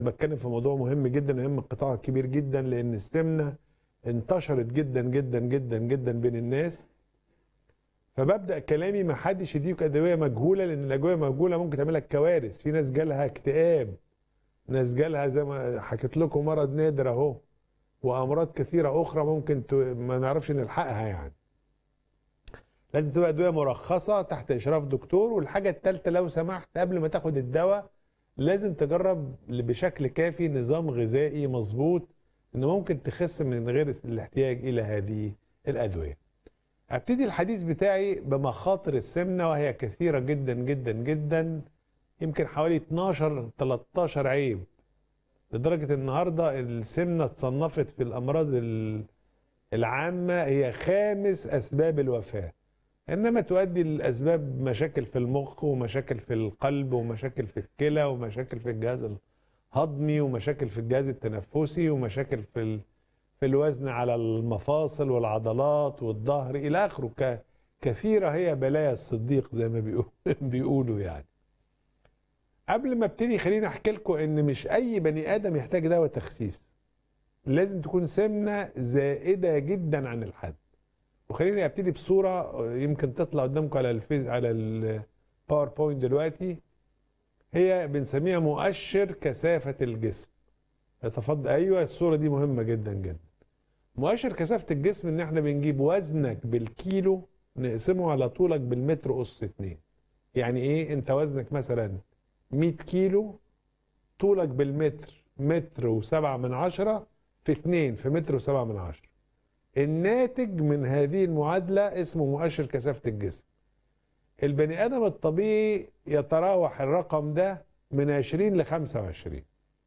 بتكلم في موضوع مهم جدا مهم قطاع كبير جدا لان السمنه انتشرت جدا جدا جدا جدا بين الناس فببدا كلامي ما حدش يديك ادويه مجهوله لان الادويه مجهوله ممكن تعمل لك كوارث في ناس جالها اكتئاب ناس جالها زي ما حكيت لكم مرض نادر اهو وامراض كثيره اخرى ممكن ت... ما نعرفش نلحقها يعني لازم تبقى ادويه مرخصه تحت اشراف دكتور والحاجه الثالثه لو سمحت قبل ما تاخد الدواء لازم تجرب بشكل كافي نظام غذائي مظبوط انه ممكن تخس من غير الاحتياج الى هذه الادويه. ابتدي الحديث بتاعي بمخاطر السمنه وهي كثيره جدا جدا جدا يمكن حوالي 12 13 عيب لدرجه النهارده السمنه اتصنفت في الامراض العامه هي خامس اسباب الوفاه. انما تؤدي لاسباب مشاكل في المخ ومشاكل في القلب ومشاكل في الكلى ومشاكل في الجهاز الهضمي ومشاكل في الجهاز التنفسي ومشاكل في ال... في الوزن على المفاصل والعضلات والظهر الى اخره كثيره هي بلايا الصديق زي ما بيقولوا يعني قبل ما ابتدي خليني احكي لكم ان مش اي بني ادم يحتاج دواء تخسيس لازم تكون سمنه زائده جدا عن الحد وخليني ابتدي بصوره يمكن تطلع قدامكم على الفيز على الباوربوينت دلوقتي هي بنسميها مؤشر كثافه الجسم تفضل ايوه الصوره دي مهمه جدا جدا مؤشر كثافه الجسم ان احنا بنجيب وزنك بالكيلو نقسمه على طولك بالمتر اس 2 يعني ايه انت وزنك مثلا 100 كيلو طولك بالمتر متر وسبعة من عشرة في اتنين في متر وسبعة من عشرة الناتج من هذه المعادلة اسمه مؤشر كثافة الجسم البني آدم الطبيعي يتراوح الرقم ده من 20 ل 25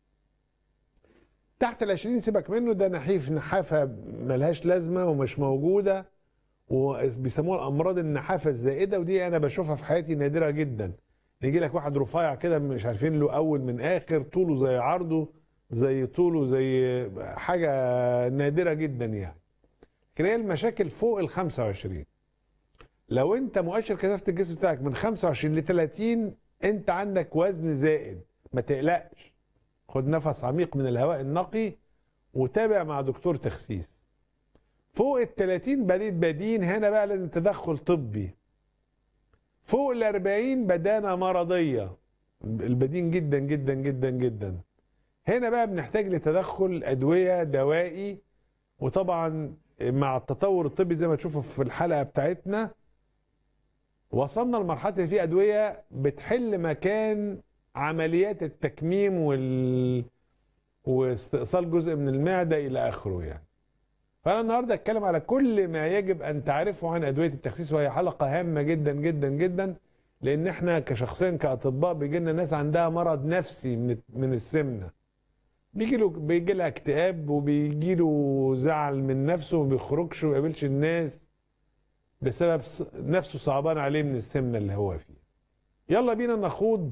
تحت ال 20 سيبك منه ده نحيف نحافة ملهاش لازمة ومش موجودة وبيسموها الأمراض النحافة الزائدة ودي أنا بشوفها في حياتي نادرة جدا يجي لك واحد رفيع كده مش عارفين له أول من آخر طوله زي عرضه زي طوله زي حاجة نادرة جدا يعني لكن هي المشاكل فوق ال 25 لو انت مؤشر كثافه الجسم بتاعك من 25 ل 30 انت عندك وزن زائد ما تقلقش خد نفس عميق من الهواء النقي وتابع مع دكتور تخسيس فوق ال 30 بديت بدين هنا بقى لازم تدخل طبي فوق ال 40 بدانه مرضيه البدين جدا جدا جدا جدا هنا بقى بنحتاج لتدخل ادويه دوائي وطبعا مع التطور الطبي زي ما تشوفوا في الحلقه بتاعتنا وصلنا لمرحله اللي فيه ادويه بتحل مكان عمليات التكميم وال واستئصال جزء من المعده الى اخره يعني. فانا النهارده اتكلم على كل ما يجب ان تعرفه عن ادويه التخسيس وهي حلقه هامه جدا جدا جدا لان احنا كشخصيا كاطباء بيجي لنا ناس عندها مرض نفسي من من السمنه. بيجي له بيجي لها اكتئاب وبيجي له زعل من نفسه وما بيخرجش وما بيقابلش الناس بسبب نفسه صعبان عليه من السمنه اللي هو فيه. يلا بينا نخوض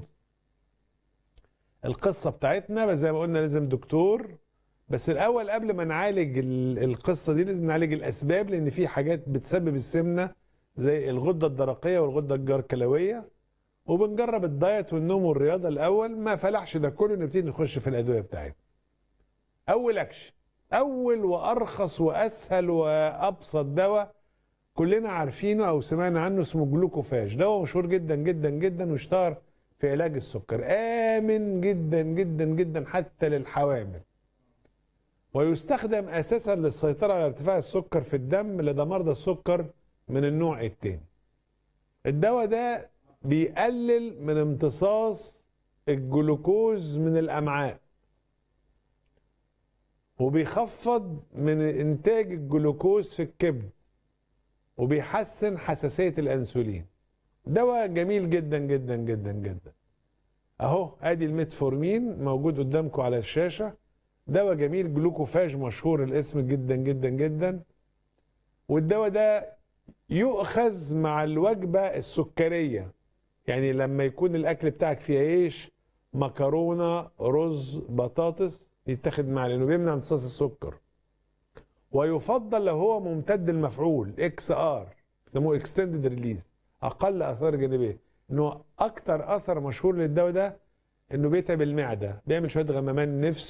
القصه بتاعتنا بس زي ما قلنا لازم دكتور بس الاول قبل ما نعالج القصه دي لازم نعالج الاسباب لان في حاجات بتسبب السمنه زي الغده الدرقيه والغده الجركلويه وبنجرب الدايت والنوم والرياضه الاول ما فلحش ده كله نبتدي نخش في الادويه بتاعتنا. اول اكشن اول وارخص واسهل وابسط دواء كلنا عارفينه او سمعنا عنه اسمه جلوكوفاج دواء مشهور جدا جدا جدا واشتهر في علاج السكر امن جدا جدا جدا حتى للحوامل ويستخدم اساسا للسيطره على ارتفاع السكر في الدم لدى مرضى السكر من النوع الثاني الدواء ده بيقلل من امتصاص الجلوكوز من الامعاء وبيخفض من انتاج الجلوكوز في الكبد وبيحسن حساسيه الانسولين دواء جميل جدا جدا جدا جدا اهو ادي الميتفورمين موجود قدامكم على الشاشه دواء جميل جلوكوفاج مشهور الاسم جدا جدا جدا والدواء ده يؤخذ مع الوجبه السكريه يعني لما يكون الاكل بتاعك فيه عيش مكرونه رز بطاطس يتاخد معاه لانه بيمنع امتصاص السكر ويفضل لو هو ممتد المفعول اكس ار بيسموه اكستندد ريليز اقل اثار جانبيه انه اكتر اثر مشهور للدواء ده انه بيتعب المعده بيعمل شويه غمامان نفس